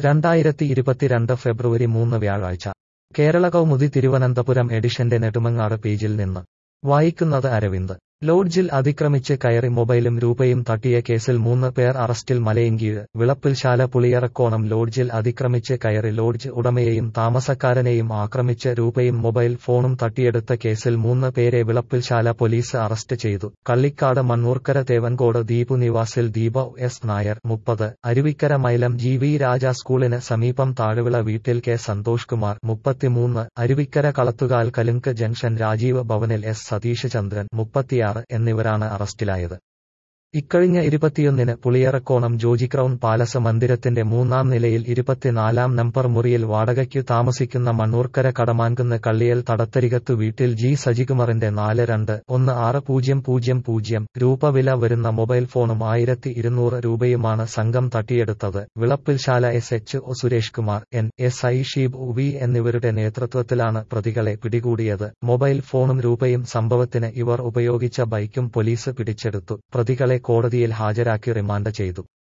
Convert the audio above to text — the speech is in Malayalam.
രണ്ടായിരത്തി ഇരുപത്തിരണ്ട് ഫെബ്രുവരി മൂന്ന് വ്യാഴാഴ്ച കേരള കൗമുദി തിരുവനന്തപുരം എഡിഷന്റെ നെടുമങ്ങാട് പേജിൽ നിന്ന് വായിക്കുന്നത് അരവിന്ദ് ലോഡ്ജിൽ അതിക്രമിച്ച് കയറി മൊബൈലും രൂപയും തട്ടിയ കേസിൽ മൂന്ന് പേർ അറസ്റ്റിൽ മലയങ്കീഴ് വിളപ്പിൽശാല പുളിയറക്കോണം ലോഡ്ജിൽ അതിക്രമിച്ച് കയറി ലോഡ്ജ് ഉടമയെയും താമസക്കാരനെയും ആക്രമിച്ച് രൂപയും മൊബൈൽ ഫോണും തട്ടിയെടുത്ത കേസിൽ മൂന്ന് പേരെ വിളപ്പിൽശാല പോലീസ് അറസ്റ്റ് ചെയ്തു കള്ളിക്കാട് മണ്ണൂർക്കര തേവൻകോട് ദ്വീപു നിവാസിൽ ദീപ എസ് നായർ മുപ്പത് അരുവിക്കര മൈലം ജി വി രാജ സ്കൂളിന് സമീപം താഴുവിള വീട്ടിൽ കെ സന്തോഷ് കുമാർ മുപ്പത്തിമൂന്ന് അരുവിക്കര കളത്തുകാൽ കലുങ്ക് ജംഗ്ഷൻ രാജീവ് ഭവനിൽ എസ് സതീഷ് ചന്ദ്രൻ മുപ്പത്തിയാറ് എന്നിവരാണ് അറസ്റ്റിലായത് ഇക്കഴിഞ്ഞ ഇരുപത്തിയൊന്നിന് പുളിയറക്കോണം ജോജി ക്രൗൺ പാലസ് മന്ദിരത്തിന്റെ മൂന്നാം നിലയിൽ ഇരുപത്തിനാലാം നമ്പർ മുറിയിൽ വാടകയ്ക്കു താമസിക്കുന്ന മണ്ണൂർക്കര കടമാൻകുന്ന് കള്ളിയൽ തടത്തരികത്തു വീട്ടിൽ ജി സജികുമാറിന്റെ നാല് രണ്ട് ഒന്ന് ആറ് പൂജ്യം പൂജ്യം പൂജ്യം രൂപ വില വരുന്ന മൊബൈൽ ഫോണും ആയിരത്തി ഇരുന്നൂറ് രൂപയുമാണ് സംഘം തട്ടിയെടുത്തത് Vilappilsala S H O Suresh Kumar N S I Sheeb V എന്നിവരുടെ നേതൃത്വത്തിലാണ് പ്രതികളെ പിടികൂടിയത് മൊബൈൽ ഫോണും രൂപയും സംഭവത്തിന് ഇവർ ഉപയോഗിച്ച ബൈക്കും പോലീസ് പിടിച്ചെടുത്തു പ്രതികളെ കോടതിയിൽ ഹാജരാക്കി റിമാൻഡ് ചെയ്തു